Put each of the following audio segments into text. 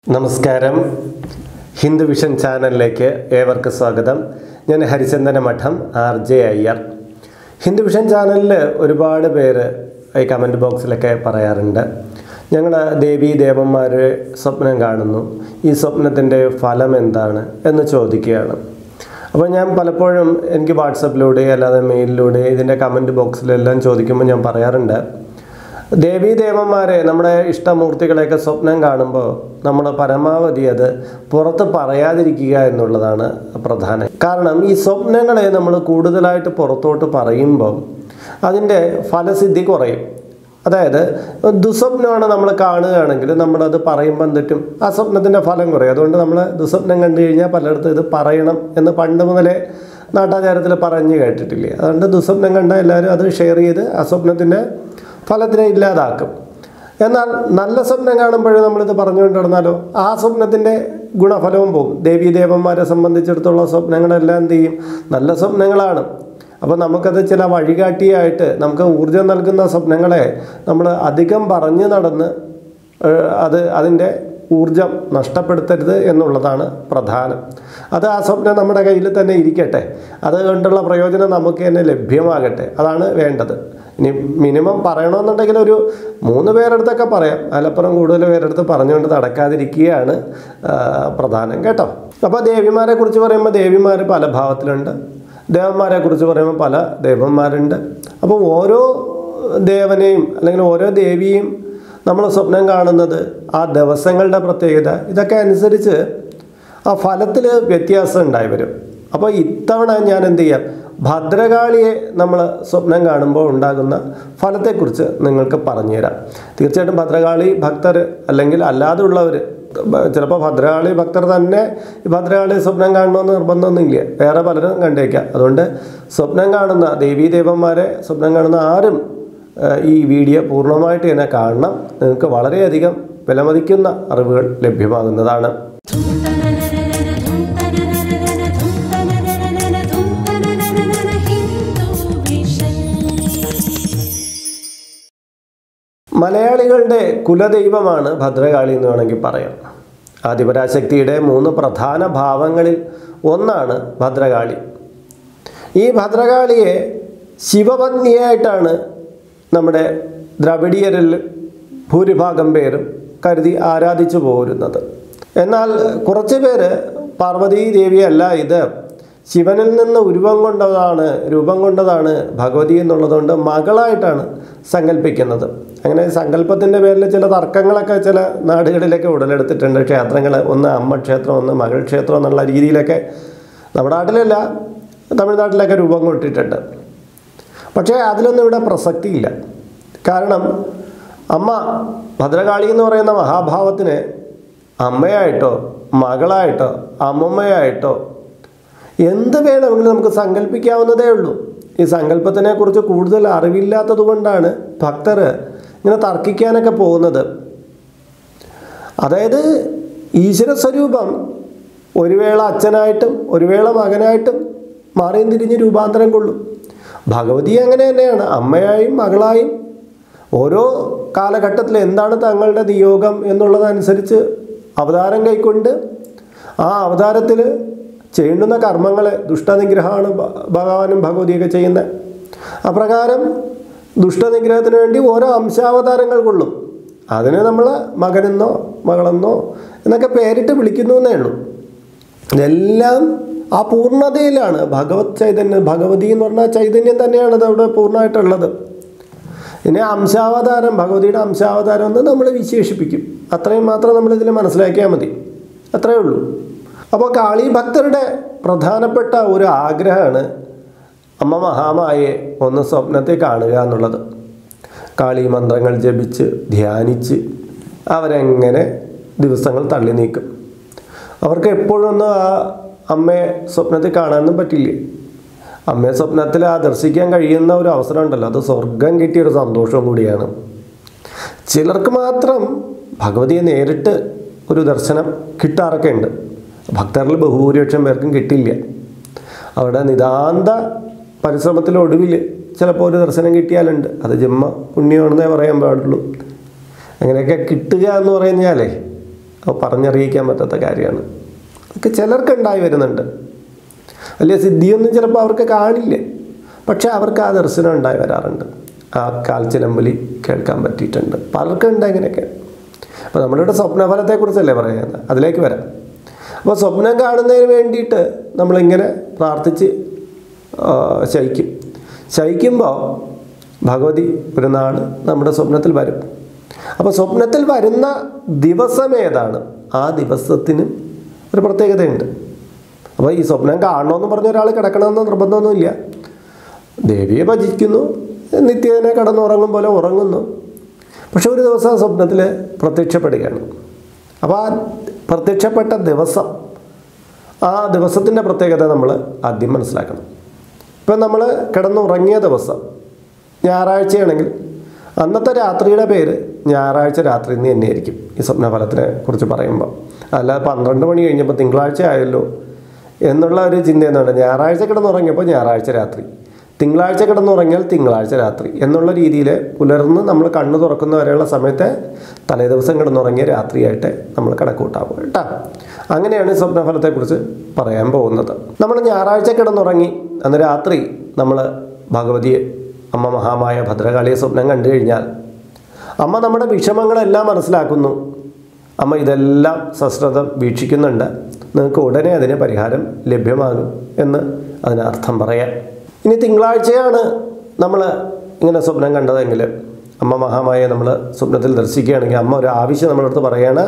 നമസ്കാരം ഹിന്ദു വിഷൻ ചാനലിലേക്ക് ഏവർക്ക് സ്വാഗതം ഞാൻ Harichandana Madom R J Iyer Hindu vision ചാനലിൽ ഒരുപാട് പേര് ഈ കമൻറ്റ് ബോക്സിലൊക്കെ പറയാറുണ്ട് ഞങ്ങൾ ദേവീ ദേവന്മാരെ സ്വപ്നം കാണുന്നു ഈ സ്വപ്നത്തിൻ്റെ ഫലം എന്താണ് എന്ന് ചോദിക്കുകയാണ് അപ്പോൾ ഞാൻ പലപ്പോഴും എനിക്ക് വാട്സപ്പിലൂടെ അല്ലാതെ മെയിലിലൂടെ ഇതിൻ്റെ കമൻറ്റ് ബോക്സിലെല്ലാം ചോദിക്കുമ്പോൾ ഞാൻ പറയാറുണ്ട് ദേവീ ദേവന്മാരെ നമ്മുടെ ഇഷ്ടമൂർത്തികളെയൊക്കെ സ്വപ്നം കാണുമ്പോൾ നമ്മൾ പരമാവധി അത് പുറത്ത് പറയാതിരിക്കുക എന്നുള്ളതാണ് പ്രധാനം കാരണം ഈ സ്വപ്നങ്ങളെ നമ്മൾ കൂടുതലായിട്ട് പുറത്തോട്ട് പറയുമ്പോൾ അതിൻ്റെ ഫലസിദ്ധി കുറയും അതായത് ദുസ്വപ്നമാണ് നമ്മൾ കാണുകയാണെങ്കിൽ നമ്മളത് പറയുമ്പം തെറ്റും ആ സ്വപ്നത്തിൻ്റെ ഫലം കുറയും അതുകൊണ്ട് നമ്മൾ ദുസ്വപ്നം കണ്ടു കഴിഞ്ഞാൽ പലയിടത്തും ഇത് പറയണം എന്ന് പണ്ട് മുതലേ നാട്ടാചാരത്തിൽ പറഞ്ഞു കേട്ടിട്ടില്ലേ അതുകൊണ്ട് ദുസ്വപ്നം കണ്ടാൽ എല്ലാവരും അത് ഷെയർ ചെയ്ത് ആ സ്വപ്നത്തിൻ്റെ ഫലത്തിനെ ഇല്ലാതാക്കും എന്നാൽ നല്ല സ്വപ്നം കാണുമ്പോഴേ നമ്മളിത് പറഞ്ഞുകൊണ്ട് നടന്നാലോ ആ സ്വപ്നത്തിൻ്റെ ഗുണഫലവും പോകും ദേവീ ദേവന്മാരെ സംബന്ധിച്ചിടത്തോളം സ്വപ്നങ്ങളെല്ലാം എന്ത് ചെയ്യും നല്ല സ്വപ്നങ്ങളാണ് അപ്പോൾ നമുക്കത് ചില വഴികാട്ടിയായിട്ട് നമുക്ക് ഊർജം നൽകുന്ന സ്വപ്നങ്ങളെ നമ്മൾ അധികം പറഞ്ഞു നടന്ന് ഏഹ്, അത് അതിൻ്റെ ഊർജം നഷ്ടപ്പെടുത്തരുത് എന്നുള്ളതാണ് പ്രധാനം അത് ആ സ്വപ്നം നമ്മുടെ കയ്യിൽ തന്നെ ഇരിക്കട്ടെ അതുകൊണ്ടുള്ള പ്രയോജനം നമുക്ക് തന്നെ ലഭ്യമാകട്ടെ അതാണ് വേണ്ടത് ഇനി മിനിമം പറയണമെന്നുണ്ടെങ്കിൽ ഒരു മൂന്ന് പേരെടുത്തൊക്കെ പറയാം അതിലപ്പുറം കൂടുതൽ പേരെടുത്ത് പറഞ്ഞുകൊണ്ട് നടക്കാതിരിക്കുകയാണ് ആ, പ്രധാനം കേട്ടോ അപ്പോൾ ദേവിമാരെ കുറിച്ച് പറയുമ്പോൾ ദേവിമാർ പല ഭാവത്തിലുണ്ട് ദേവന്മാരെ കുറിച്ച് പറയുമ്പോൾ പല ദേവന്മാരുണ്ട് അപ്പോൾ ഓരോ ദേവനെയും അല്ലെങ്കിൽ ഓരോ ദേവിയും നമ്മൾ സ്വപ്നം കാണുന്നത് ആ ദിവസങ്ങളുടെ പ്രത്യേകത ഇതൊക്കെ അനുസരിച്ച് ആ ഫലത്തിൽ വ്യത്യാസം ഉണ്ടായി വരും അപ്പോൾ ഇത്തവണ ഞാൻ എന്ത് ചെയ്യാം ഭദ്രകാളിയെ നമ്മൾ സ്വപ്നം കാണുമ്പോൾ ഉണ്ടാകുന്ന ഫലത്തെക്കുറിച്ച് നിങ്ങൾക്ക് പറഞ്ഞുതരാം തീർച്ചയായിട്ടും ഭദ്രകാളി ഭക്തർ അല്ലെങ്കിൽ അല്ലാതുള്ളവർ ചിലപ്പോൾ ഭദ്രകാളി ഭക്തർ തന്നെ ഈ ഭദ്രകാളി സ്വപ്നം കാണണമെന്ന് നിർബന്ധമൊന്നുമില്ല വേറെ പലരും കണ്ടേക്കാം അതുകൊണ്ട് സ്വപ്നം കാണുന്ന ദേവീ ദേവന്മാരെ സ്വപ്നം കാണുന്ന ആരും ഏഹ്, ഈ വീഡിയോ പൂർണ്ണമായിട്ട് തന്നെ കാണണം നിങ്ങൾക്ക് വളരെയധികം വിലമതിക്കുന്ന അറിവുകൾ ലഭ്യമാകുന്നതാണ് മലയാളികളുടെ കുലദൈവമാണ് ഭദ്രകാളി എന്ന് വേണമെങ്കിൽ പറയാം ആദിപരാശക്തിയുടെ മൂന്ന് പ്രധാന ഭാവങ്ങളിൽ ഒന്നാണ് ഭദ്രകാളി ഈ ഭദ്രകാളിയെ ശിവപത്നിയായിട്ടാണ് നമ്മുടെ ദ്രവിഡിയരിൽ ഭൂരിഭാഗം പേരും കരുതി ആരാധിച്ചു പോരുന്നത് എന്നാൽ കുറച്ച് പേര് പാർവതീ ദേവിയല്ല ഇത് ശിവനിൽ നിന്ന് ഉരുവം കൊണ്ടതാണ് രൂപം കൊണ്ടതാണ് ഭഗവതി എന്നുള്ളതുകൊണ്ട് മകളായിട്ടാണ് സങ്കല്പിക്കുന്നത് അങ്ങനെ സങ്കല്പത്തിൻ്റെ പേരിൽ ചില തർക്കങ്ങളൊക്കെ ചില നാടുകളിലൊക്കെ ഉടലെടുത്തിട്ടുണ്ട് ക്ഷേത്രങ്ങൾ ഒന്ന് അമ്മ ക്ഷേത്രം ഒന്ന് മകൾ ക്ഷേത്രം എന്നുള്ള രീതിയിലൊക്കെ നമ്മുടെ നാട്ടിലല്ല തമിഴ്നാട്ടിലൊക്കെ രൂപം കൊണ്ടിട്ടുണ്ട് പക്ഷേ അതിലൊന്നും ഇവിടെ പ്രസക്തിയില്ല കാരണം അമ്മ ഭദ്രകാളി എന്ന് പറയുന്ന മഹാഭാവത്തിന് അമ്മയായിട്ടോ മകളായിട്ടോ അമ്മമ്മയായിട്ടോ എന്ത് വേണമെങ്കിലും നമുക്ക് സങ്കല്പിക്കാവുന്നതേ ഉള്ളൂ ഈ സങ്കല്പത്തിനെ കുറിച്ച് കൂടുതൽ അറിവില്ലാത്തത് കൊണ്ടാണ് ഭക്തർ ഇങ്ങനെ തർക്കിക്കാനൊക്കെ പോകുന്നത് അതായത് ഈശ്വര സ്വരൂപം ഒരു വേള അച്ഛനായിട്ടും ഒരു വേള മകനായിട്ടും മാറിയും തിരിഞ്ഞ് രൂപാന്തരം കൊള്ളും ഭഗവതി അങ്ങനെ തന്നെയാണ് അമ്മയായും മകളായും ഓരോ കാലഘട്ടത്തിൽ എന്താണ് തങ്ങളുടെ നിയോഗം എന്നുള്ളതനുസരിച്ച് അവതാരം കൈക്കൊണ്ട് ആ അവതാരത്തിൽ ചെയ്യുന്ന കർമ്മങ്ങളെ ദുഷ്ടനിഗ്രഹമാണ് ഭ- ഭഗവാനും ഭഗവതിയൊക്കെ ചെയ്യുന്നത് അപ്രകാരം ദുഷ്ടനിഗ്രഹത്തിന് വേണ്ടി ഓരോ അംശാവതാരങ്ങൾ കൊള്ളും അതിനെ നമ്മൾ മകനെന്നോ മകളെന്നോ എന്നൊക്കെ പേരിട്ട് വിളിക്കുന്നു എന്നേ ഉള്ളൂ ഇതെല്ലാം ആ പൂർണ്ണതയിലാണ് ഭഗവത് ചൈതന്യം ഭഗവതി എന്ന് പറഞ്ഞാൽ ചൈതന്യം തന്നെയാണ് അത് അവിടെ പൂർണ്ണമായിട്ടുള്ളത് ഇനി അംശാവതാരം ഭഗവതിയുടെ അംശാവതാരം എന്ന് നമ്മൾ വിശേഷിപ്പിക്കും അത്രയും മാത്രം നമ്മളിതിൽ മനസ്സിലാക്കിയാൽ മതി അത്രയേ ഉള്ളൂ അപ്പോൾ കാളി ഭക്തരുടെ പ്രധാനപ്പെട്ട ഒരു ആഗ്രഹമാണ് അമ്മ മഹാമായെ ഒന്ന് സ്വപ്നത്തിൽ കാണുക എന്നുള്ളത് കാളി മന്ത്രങ്ങൾ ജപിച്ച് ധ്യാനിച്ച് അവരെങ്ങനെ ദിവസങ്ങൾ തള്ളി നീക്കും അവർക്ക് എപ്പോഴൊന്നും ആ അമ്മയെ സ്വപ്നത്തിൽ കാണാനൊന്നും പറ്റില്ലേ അമ്മയെ സ്വപ്നത്തിൽ ആ ദർശിക്കാൻ കഴിയുന്ന ഒരു അവസരം ഉണ്ടല്ലോ അത് സ്വർഗം കിട്ടിയ ഒരു സന്തോഷം കൂടിയാണ് ചിലർക്ക് മാത്രം ഭഗവതിയെ നേരിട്ട് ഒരു ദർശനം കിട്ടാറൊക്കെ ഉണ്ട് ഭക്തരിൽ ബഹുഭൂരിപക്ഷം പേർക്കും കിട്ടില്ല അവിടെ നിതാന്ത പരിശ്രമത്തിലൊടുവിൽ ചിലപ്പോൾ ഒരു ദർശനം കിട്ടിയാലുണ്ട് അത് ജന്മ പുണ്യമാണെന്നേ പറയാൻ പാടുള്ളൂ അങ്ങനെയൊക്കെ കിട്ടുക എന്ന് പറഞ്ഞാലേ അപ്പോൾ പറഞ്ഞറിയിക്കാൻ പറ്റാത്ത കാര്യമാണ് അതൊക്കെ ചിലർക്ക് ഉണ്ടായി വരുന്നുണ്ട് വലിയ സിദ്ധിയൊന്നും ചിലപ്പോൾ അവർക്ക് കാണില്ല പക്ഷേ അവർക്ക് ആ ദർശനം ഉണ്ടായി വരാറുണ്ട് ആ കാൽച്ചിലമ്പലി കേൾക്കാൻ പറ്റിയിട്ടുണ്ട് പലർക്കും ഉണ്ട് അങ്ങനെയൊക്കെ അപ്പോൾ നമ്മളിവിടെ സ്വപ്നഫലത്തെക്കുറിച്ചല്ലേ പറയുന്നത് അതിലേക്ക് വരാം അപ്പോൾ സ്വപ്നം കാണുന്നതിന് വേണ്ടിയിട്ട് നമ്മളിങ്ങനെ പ്രാർത്ഥിച്ച് ആ, ശയിക്കും ശയിക്കുമ്പോൾ ഭഗവതി ഒരു നാൾ നമ്മുടെ സ്വപ്നത്തിൽ വരും അപ്പോൾ സ്വപ്നത്തിൽ വരുന്ന ദിവസം ഏതാണ് ആ ദിവസത്തിന് ഒരു പ്രത്യേകതയുണ്ട് അപ്പോൾ ഈ സ്വപ്നം കാണണമെന്ന് പറഞ്ഞ ഒരാൾ കിടക്കണമെന്ന് നിർബന്ധമൊന്നുമില്ല ദേവിയെ ഭജിക്കുന്നു നിത്യേനെ കടന്നുറങ്ങും പോലെ ഉറങ്ങുന്നു പക്ഷെ ഒരു ദിവസം ആ സ്വപ്നത്തിൽ പ്രത്യക്ഷപ്പെടുകയാണ് അപ്പോൾ ആ പ്രത്യക്ഷപ്പെട്ട ദിവസം ആ ദിവസത്തിൻ്റെ പ്രത്യേകത നമ്മൾ ആദ്യം മനസ്സിലാക്കണം ഇപ്പം നമ്മൾ കിടന്നുറങ്ങിയ ദിവസം ഞായറാഴ്ചയാണെങ്കിൽ അന്നത്തെ രാത്രിയുടെ പേര് ഞായറാഴ്ച രാത്രി എന്ന് തന്നെയായിരിക്കും ഈ സ്വപ്നഫലത്തിനെ കുറിച്ച് പറയുമ്പോൾ അല്ല പന്ത്രണ്ട് മണി കഴിഞ്ഞപ്പോൾ തിങ്കളാഴ്ച ആയല്ലോ എന്നുള്ള ഒരു ചിന്ത എന്താണ് ഞായറാഴ്ച കിടന്നുറങ്ങിയപ്പോൾ ഞായറാഴ്ച രാത്രി തിങ്കളാഴ്ച കിടന്നുറങ്ങിയാൽ തിങ്കളാഴ്ച രാത്രി എന്നുള്ള രീതിയിൽ പുലർന്ന് നമ്മൾ കണ്ണു തുറക്കുന്ന വരെയുള്ള സമയത്തെ തലേദിവസം കിടന്നുറങ്ങിയ രാത്രിയായിട്ട് നമ്മൾ കണക്കൂട്ടാവും കേട്ടോ അങ്ങനെയാണ് ഈ സ്വപ്നഫലത്തെക്കുറിച്ച് പറയാൻ പോകുന്നത് നമ്മൾ ഞായറാഴ്ച കിടന്നുറങ്ങി അന്ന് രാത്രി നമ്മൾ ഭഗവതിയെ അമ്മ മഹാമായ ഭദ്രകാളിയെ സ്വപ്നം കണ്ടു കഴിഞ്ഞാൽ അമ്മ നമ്മുടെ വിഷമങ്ങളെല്ലാം മനസ്സിലാക്കുന്നു അമ്മ ഇതെല്ലാം സശ്രദ്ധം വീക്ഷിക്കുന്നുണ്ട് നിങ്ങൾക്ക് ഉടനെ അതിന് പരിഹാരം ലഭ്യമാകും എന്ന് അതിനർത്ഥം പറയാം ഇനി തിങ്കളാഴ്ചയാണ് നമ്മൾ ഇങ്ങനെ സ്വപ്നം കണ്ടതെങ്കിൽ അമ്മ മഹാമായ നമ്മൾ സ്വപ്നത്തിൽ ദർശിക്കുകയാണെങ്കിൽ അമ്മ ഒരു ആവശ്യം നമ്മളടുത്ത് പറയാണ്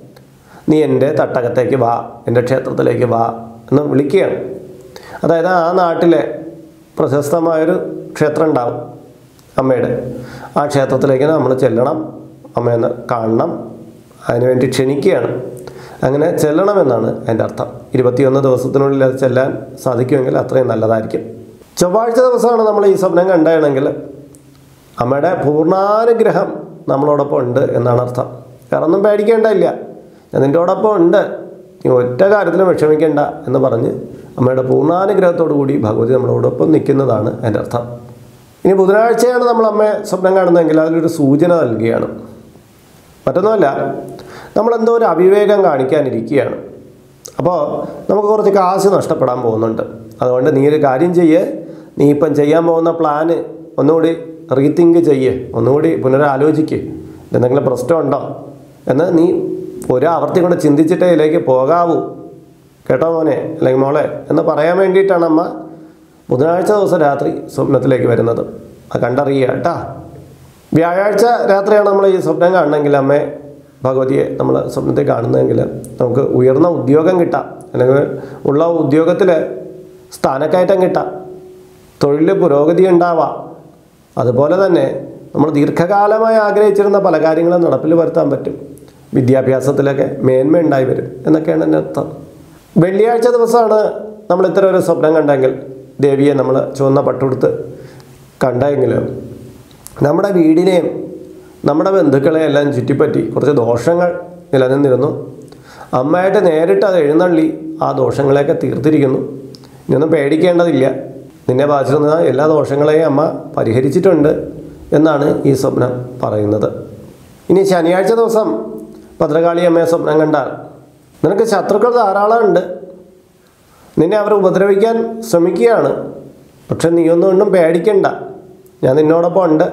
നീ എൻ്റെ തട്ടകത്തേക്ക് വാ എൻ്റെ ക്ഷേത്രത്തിലേക്ക് വാ എന്ന് വിളിക്കുകയാണ് അതായത് ആ നാട്ടിലെ പ്രശസ്തമായൊരു ക്ഷേത്രം ഉണ്ടാവും അമ്മയുടെ ആ ക്ഷേത്രത്തിലേക്ക് നമ്മൾ ചെല്ലണം അമ്മയെന്ന് കാണണം അതിനുവേണ്ടി ക്ഷണിക്കുകയാണ് അങ്ങനെ ചെല്ലണമെന്നാണ് അതിൻ്റെ അർത്ഥം ഇരുപത്തിയൊന്ന് ദിവസത്തിനുള്ളിൽ അത് ചെല്ലാൻ സാധിക്കുമെങ്കിൽ അത്രയും നല്ലതായിരിക്കും ചൊവ്വാഴ്ച ദിവസമാണ് നമ്മൾ ഈ സ്വപ്നം കണ്ടതാണെങ്കിൽ അമ്മയുടെ പൂർണ്ണാനുഗ്രഹം നമ്മളോടൊപ്പം ഉണ്ട് എന്നാണ് അർത്ഥം വേറെ ഒന്നും പേടിക്കേണ്ടതില്ല ഞാൻ നിൻ്റെ ഓടൊപ്പം ഉണ്ട് നീ ഒറ്റ കാര്യത്തിലും വിഷമിക്കേണ്ട എന്ന് പറഞ്ഞ് അമ്മയുടെ പൂർണ്ണാനുഗ്രഹത്തോടു കൂടി ഭഗവതി നമ്മളോടൊപ്പം നിൽക്കുന്നതാണ് അതിൻ്റെ അർത്ഥം ഇനി ബുധനാഴ്ചയാണ് നമ്മൾ അമ്മയെ സ്വപ്നം കാണുന്നതെങ്കിൽ അതിലൊരു സൂചന നൽകുകയാണ് മറ്റൊന്നുമല്ല നമ്മളെന്തോ ഒരു അവിവേകം കാണിക്കാനിരിക്കുകയാണ് അപ്പോൾ നമുക്ക് കുറച്ച് കാശ് നഷ്ടപ്പെടാൻ പോകുന്നുണ്ട് അതുകൊണ്ട് നീ ഒരു കാര്യം ചെയ്യ് നീ ഇപ്പം ചെയ്യാൻ പോകുന്ന പ്ലാന് ഒന്നുകൂടി റീതിങ്ക് ചെയ്യ് ഒന്നുകൂടി പുനരാലോചിക്ക് എന്തെങ്കിലും പ്രശ്നമുണ്ടോ എന്ന് നീ ഒരു ആവർത്തി കൂടെ ചിന്തിച്ചിട്ടേ ഇതിലേക്ക് പോകാവൂ കേട്ടോ മോനെ അല്ലെങ്കിൽ മോളെ എന്ന് പറയാൻ വേണ്ടിയിട്ടാണ് അമ്മ ബുധനാഴ്ച ദിവസം രാത്രി സ്വപ്നത്തിലേക്ക് വരുന്നത് അത് കണ്ടറിയുക കേട്ടാ വ്യാഴാഴ്ച രാത്രിയാണ് നമ്മൾ ഈ സ്വപ്നം കാണണമെങ്കിൽ അമ്മയെ ഭഗവതിയെ നമ്മൾ സ്വപ്നത്തിൽ കാണുന്നതെങ്കിൽ നമുക്ക് ഉയർന്ന ഉദ്യോഗം കിട്ടാം അല്ലെങ്കിൽ ഉള്ള ഉദ്യോഗത്തിൽ സ്ഥാനക്കയറ്റം കിട്ടാം തൊഴിൽ പുരോഗതി ഉണ്ടാവാം അതുപോലെ തന്നെ നമ്മൾ ദീർഘകാലമായി ആഗ്രഹിച്ചിരുന്ന പല കാര്യങ്ങളും നടപ്പിൽ വരുത്താൻ പറ്റും വിദ്യാഭ്യാസത്തിലൊക്കെ മേന്മ ഉണ്ടായി വരും എന്നൊക്കെയാണ് എൻ്റെ അർത്ഥം വെള്ളിയാഴ്ച ദിവസമാണ് നമ്മൾ ഇത്ര ഒരു സ്വപ്നം കണ്ടെങ്കിൽ ദേവിയെ നമ്മൾ ചുവന്ന പട്ടുടുത്ത് കണ്ടെങ്കിൽ നമ്മുടെ വീടിനെയും നമ്മുടെ ബന്ധുക്കളെയും എല്ലാം ചുറ്റിപ്പറ്റി കുറച്ച് ദോഷങ്ങൾ നിലനിന്നിരുന്നു അമ്മയായിട്ട് നേരിട്ട് അത് എഴുന്നള്ളി ആ ദോഷങ്ങളെയൊക്കെ തീർത്തിരിക്കുന്നു ഇനിയൊന്നും പേടിക്കേണ്ടതില്ല നിന്നെ ബാധിച്ചിരുന്ന എല്ലാ ദോഷങ്ങളെയും അമ്മ പരിഹരിച്ചിട്ടുണ്ട് എന്നാണ് ഈ സ്വപ്നം പറയുന്നത് ഇനി ശനിയാഴ്ച ദിവസം ഭദ്രകാളി അമ്മയെ സ്വപ്നം കണ്ടാൽ നിനക്ക് ശത്രുക്കൾ ധാരാളം ഉണ്ട് നിന്നെ അവർ ഉപദ്രവിക്കാൻ ശ്രമിക്കുകയാണ് പക്ഷെ നീയൊന്നും ഒന്നും പേടിക്കണ്ട ഞാൻ നിന്നോടൊപ്പം ഉണ്ട്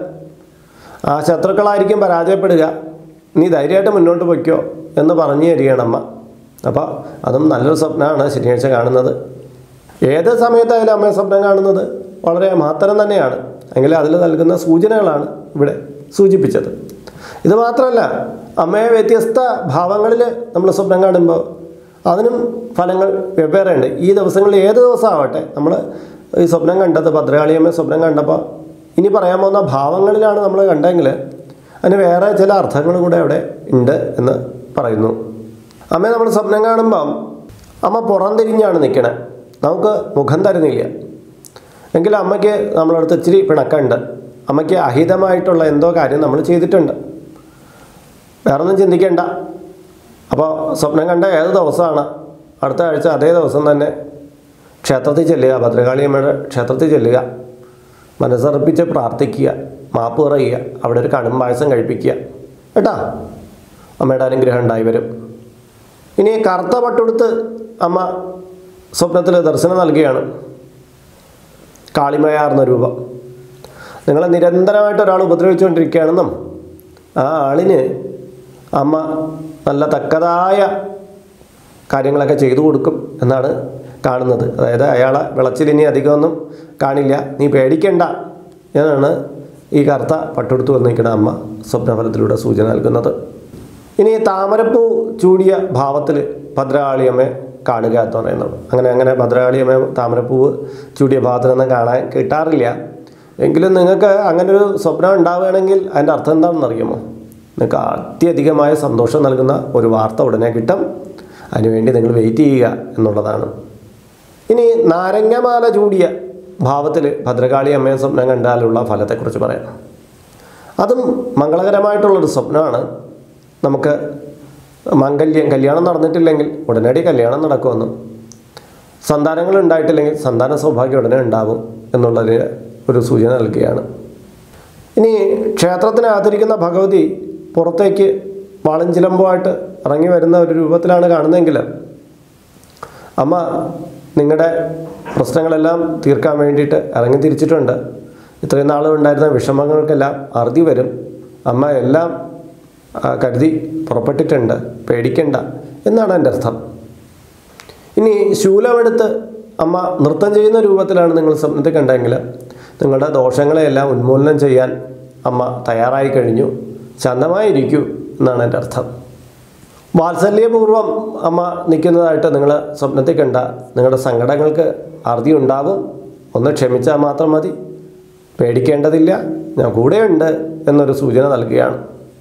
ആ ശത്രുക്കളായിരിക്കും പരാജയപ്പെടുക നീ ധൈര്യമായിട്ട് മുന്നോട്ട് പൊയ്ക്കോ എന്ന് പറഞ്ഞു തരികയാണ് അമ്മ അപ്പോൾ അതും നല്ലൊരു സ്വപ്നമാണ് ശനിയാഴ്ച കാണുന്നത് ഏത് സമയത്തായാലും അമ്മയെ സ്വപ്നം കാണുന്നത് വളരെ മഹത്തരം തന്നെയാണ് എങ്കിൽ അതിൽ നൽകുന്ന സൂചനകളാണ് ഇവിടെ സൂചിപ്പിച്ചത് ഇത് മാത്രമല്ല അമ്മയെ വ്യത്യസ്ത ഭാവങ്ങളിൽ നമ്മൾ സ്വപ്നം കാണുമ്പോൾ അതിനും ഫലങ്ങൾ വെവ്വേറെയുണ്ട് ഈ ദിവസങ്ങളിൽ ഏത് ദിവസമാവട്ടെ നമ്മൾ ഈ സ്വപ്നം കണ്ടത് ഭദ്രകാളിയമ്മ സ്വപ്നം കണ്ടപ്പോൾ ഇനി പറയാൻ പോകുന്ന ഭാവങ്ങളിലാണ് നമ്മൾ കണ്ടെങ്കിൽ അതിന് വേറെ ചില അർത്ഥങ്ങളും കൂടെ അവിടെ ഉണ്ട് എന്ന് പറയുന്നു അമ്മയെ നമ്മൾ സ്വപ്നം കാണുമ്പം അമ്മ പുറം തിരിഞ്ഞാണ് നിൽക്കണേ നമുക്ക് മുഖം തരുന്നില്ല എങ്കിലും അമ്മയ്ക്ക് നമ്മളടുത്ത് ഇച്ചിരി പിണക്കമുണ്ട് അമ്മയ്ക്ക് അഹിതമായിട്ടുള്ള എന്തോ കാര്യം നമ്മൾ ചെയ്തിട്ടുണ്ട് വേറൊന്നും ചിന്തിക്കേണ്ട അപ്പോൾ സ്വപ്നം കണ്ട ഏത് ദിവസമാണ് അടുത്ത ആഴ്ച അതേ ദിവസം തന്നെ ക്ഷേത്രത്തിൽ ചെല്ലുക ഭദ്രകാളി അമ്മയുടെ ക്ഷേത്രത്തിൽ ചെല്ലുക മനസ്സർപ്പിച്ച് പ്രാർത്ഥിക്കുക മാപ്പ് പറയുക അവിടെ ഒരു കടും പായസം കഴിപ്പിക്കുക കേട്ടാ അമ്മയുടെ അനുഗ്രഹം ഉണ്ടായി വരും ഇനി കറുത്ത പട്ടുടുത്ത് അമ്മ സ്വപ്നത്തിൽ ദർശനം നൽകുകയാണ് കാളിമയാർന്ന രൂപം നിങ്ങളെ നിരന്തരമായിട്ട് ഒരാൾ ഉപദ്രവിച്ചുകൊണ്ടിരിക്കുകയാണെന്നും ആ ആളിന് അമ്മ നല്ല തക്കതായ കാര്യങ്ങളൊക്കെ ചെയ്തു കൊടുക്കും എന്നാണ് കാണുന്നത് അതായത് അയാളെ വിളച്ചിൽ ഇനി അധികമൊന്നും കാണില്ല നീ പേടിക്കണ്ട എന്നാണ് ഈ കറുത്ത പട്ടുടുത്ത് വന്നിരിക്കുന്ന അമ്മ സ്വപ്നഫലത്തിലൂടെ സൂചന നൽകുന്നത് ഇനി താമരപ്പൂ ചൂടിയ ഭാവത്തിൽ ഭദ്രകാളിയമ്മയെ കാണുക എന്ന് പറയുന്നത് അങ്ങനെ അങ്ങനെ ഭദ്രകാളിയമ്മയെ താമരപ്പൂവ് ചൂടിയ ഭാവത്തിലൊന്നും കാണാൻ കിട്ടാറില്ല എങ്കിലും നിങ്ങൾക്ക് അങ്ങനെ ഒരു സ്വപ്നം ഉണ്ടാവുകയാണെങ്കിൽ അതിൻ്റെ അർത്ഥം എന്താണെന്ന് അറിയുമോ നിങ്ങൾക്ക് അത്യധികമായ സന്തോഷം നൽകുന്ന ഒരു വാർത്ത ഉടനെ കിട്ടും അതിനുവേണ്ടി നിങ്ങൾ വെയിറ്റ് ചെയ്യുക എന്നുള്ളതാണ് ഇനി നാരങ്ങമാല ചൂടിയ ഭാവത്തിൽ ഭദ്രകാളി അമ്മയെ സ്വപ്നം കണ്ടാലുള്ള ഫലത്തെക്കുറിച്ച് പറയാം അതും മംഗളകരമായിട്ടുള്ളൊരു സ്വപ്നമാണ് നമുക്ക് മംഗല്യം കല്യാണം നടന്നിട്ടില്ലെങ്കിൽ ഉടനടി കല്യാണം നടക്കുമെന്നും സന്താനങ്ങൾ ഉണ്ടായിട്ടില്ലെങ്കിൽ സന്താന സൗഭാഗ്യം ഉടനെ ഉണ്ടാവും എന്നുള്ളതിന് ഒരു സൂചന നൽകുകയാണ് ഇനി ക്ഷേത്രത്തിനകത്തിരിക്കുന്ന ഭഗവതി പുറത്തേക്ക് വളഞ്ചിലമ്പുമായിട്ട് ഇറങ്ങി വരുന്ന ഒരു രൂപത്തിലാണ് കാണുന്നതെങ്കിൽ അമ്മ നിങ്ങളുടെ പ്രശ്നങ്ങളെല്ലാം തീർക്കാൻ വേണ്ടിയിട്ട് ഇറങ്ങി തിരിച്ചിട്ടുണ്ട് ഇത്രയും നാളും ഉണ്ടായിരുന്ന വിഷമങ്ങൾക്കെല്ലാം അറുതി വരും അമ്മ എല്ലാം ആ, കരുതി പുറപ്പെട്ടിട്ടുണ്ട് പേടിക്കണ്ട എന്നാണ് എൻ്റെ അർത്ഥം ഇനി ശൂലമെടുത്ത് അമ്മ നൃത്തം ചെയ്യുന്ന രൂപത്തിലാണ് നിങ്ങൾ സ്വപ്നത്തിൽ കണ്ടെങ്കിൽ നിങ്ങളുടെ ദോഷങ്ങളെയെല്ലാം ഉന്മൂലനം ചെയ്യാൻ അമ്മ തയ്യാറായി കഴിഞ്ഞു ശാന്തമായിരിക്കൂ എന്നാണ് എൻ്റെ അർത്ഥം വാത്സല്യപൂർവ്വം അമ്മ നിൽക്കുന്നതായിട്ട് നിങ്ങൾ സ്വപ്നത്തിൽ കണ്ട നിങ്ങളുടെ സങ്കടങ്ങൾക്ക് അറുതി ഉണ്ടാവും ഒന്ന് ക്ഷമിച്ചാൽ മാത്രം മതി പേടിക്കേണ്ടതില്ല ഞാൻ കൂടെയുണ്ട് എന്നൊരു സൂചന നൽകുകയാണ്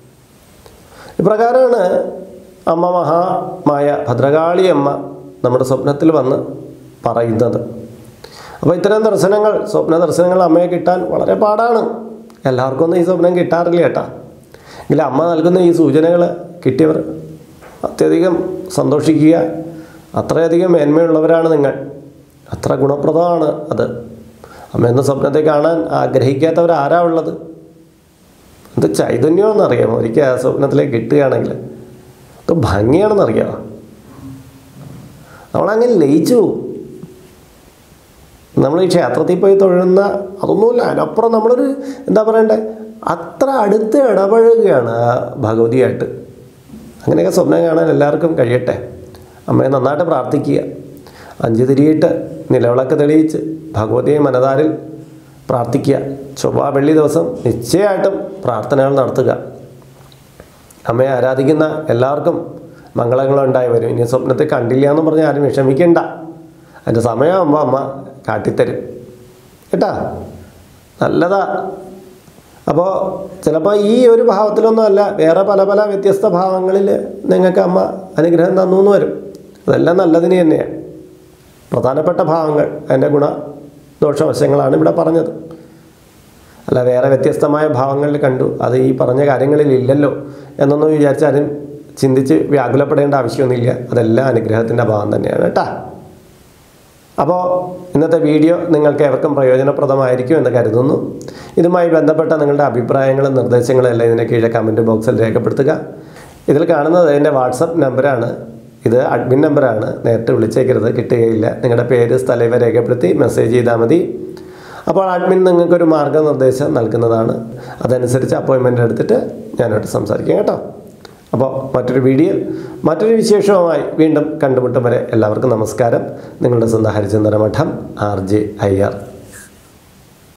ഇപ്രകാരമാണ് അമ്മ മഹാമായ ഭദ്രകാളി അമ്മ നമ്മുടെ സ്വപ്നത്തിൽ വന്ന് പറയുന്നത് അപ്പോൾ ഇത്തരം ദർശനങ്ങൾ സ്വപ്ന ദർശനങ്ങൾ അമ്മയെ കിട്ടാൻ വളരെ പാടാണ് എല്ലാവർക്കും ഒന്നും ഈ സ്വപ്നം കിട്ടാറില്ല കേട്ടാ എങ്കിലും അമ്മ നൽകുന്ന ഈ സൂചനകൾ കിട്ടിയവർ അത്യധികം സന്തോഷിക്കുക അത്രയധികം മേന്മയുള്ളവരാണ് നിങ്ങൾ അത്ര ഗുണപ്രദമാണ് അത് അമ്മ എന്ന സ്വപ്നത്തെ കാണാൻ ആഗ്രഹിക്കാത്തവർ ആരാ ഉള്ളത് എന്ത് ചൈതന്യമാണെന്ന് അറിയാമോ ഒരിക്കൽ ആ സ്വപ്നത്തിലേക്ക് കിട്ടുകയാണെങ്കിൽ അത് ഭംഗിയാണെന്ന് അറിയാമോ നമ്മളങ്ങനെ ലയിച്ചു പോകും നമ്മൾ ഈ ക്ഷേത്രത്തിൽ പോയി തൊഴുന്ന അതൊന്നുമില്ല അതിനപ്പുറം നമ്മളൊരു എന്താ പറയണ്ടേ അത്ര അടുത്ത് ഇടപഴകുകയാണ് ആ ഭഗവതിയായിട്ട് അങ്ങനെയൊക്കെ സ്വപ്നം കാണാൻ എല്ലാവർക്കും കഴിയട്ടെ അമ്മയെ നന്നായിട്ട് പ്രാർത്ഥിക്കുക അഞ്ച് തിരിയിട്ട് നിലവിളക്ക് തെളിയിച്ച് ഭഗവതിയെ മനതാരിൽ പ്രാർത്ഥിക്കുക ചൊവ്വ വെള്ളി ദിവസം നിശ്ചയമായിട്ടും പ്രാർത്ഥനകൾ നടത്തുക അമ്മയെ ആരാധിക്കുന്ന എല്ലാവർക്കും മംഗളങ്ങളുണ്ടായി വരും ഇനി സ്വപ്നത്തിൽ കണ്ടില്ല എന്ന് പറഞ്ഞ് ആരും വിഷമിക്കണ്ട അതിൻ്റെ സമയമാകുമ്പോൾ അമ്മ കാട്ടിത്തരും കേട്ടാ നല്ലതാ അപ്പോൾ ചിലപ്പോൾ ഈ ഒരു ഭാവത്തിലൊന്നും അല്ല വേറെ പല പല വ്യത്യസ്ത ഭാവങ്ങളിൽ നിങ്ങൾക്ക് അമ്മ അനുഗ്രഹം തന്നു എന്ന് വരും അതെല്ലാം നല്ലതിന് തന്നെയാണ് പ്രധാനപ്പെട്ട ഭാവങ്ങൾ അതിൻ്റെ ഗുണ ദോഷവശങ്ങളാണ് ഇവിടെ പറഞ്ഞത് അല്ല വേറെ വ്യത്യസ്തമായ ഭാവങ്ങളിൽ കണ്ടു അത് ഈ പറഞ്ഞ കാര്യങ്ങളിൽ ഇല്ലല്ലോ എന്നൊന്നും വിചാരിച്ചാലും ചിന്തിച്ച് വ്യാകുലപ്പെടേണ്ട ആവശ്യമൊന്നുമില്ല അതെല്ലാം അനുഗ്രഹത്തിൻ്റെ ഭാവം തന്നെയാണ് കേട്ടാ അപ്പോൾ ഇന്നത്തെ വീഡിയോ നിങ്ങൾക്ക് ഏവർക്കും പ്രയോജനപ്രദമായിരിക്കും എന്ന് കരുതുന്നു ഇതുമായി ബന്ധപ്പെട്ട നിങ്ങളുടെ അഭിപ്രായങ്ങളും നിർദ്ദേശങ്ങളും എല്ലാം ഇതിനെ കീഴെ കമൻറ്റ് ബോക്സിൽ രേഖപ്പെടുത്തുക ഇതിൽ കാണുന്നത് എൻ്റെ വാട്സപ്പ് നമ്പറാണ് ഇത് അഡ്മിൻ നമ്പറാണ് നേരിട്ട് വിളിച്ചേക്കരുത് കിട്ടുകയില്ല നിങ്ങളുടെ പേര് സ്ഥലം ഇവ രേഖപ്പെടുത്തി മെസ്സേജ് ചെയ്താൽ മതി അപ്പോൾ അഡ്മിൻ നിങ്ങൾക്കൊരു മാർഗ്ഗനിർദ്ദേശം നൽകുന്നതാണ് അതനുസരിച്ച് അപ്പോയിൻമെൻ്റ് എടുത്തിട്ട് ഞാനോട്ട് സംസാരിക്കാം കേട്ടോ അപ്പോൾ മറ്റൊരു വീഡിയോ മറ്റൊരു വിശേഷവുമായി വീണ്ടും കണ്ടുമുട്ടും വരെ എല്ലാവർക്കും നമസ്കാരം നിങ്ങളുടെ സ്വന്തം ഹരിചന്ദ്ര മഠം ആർ ജെ അയ്യർ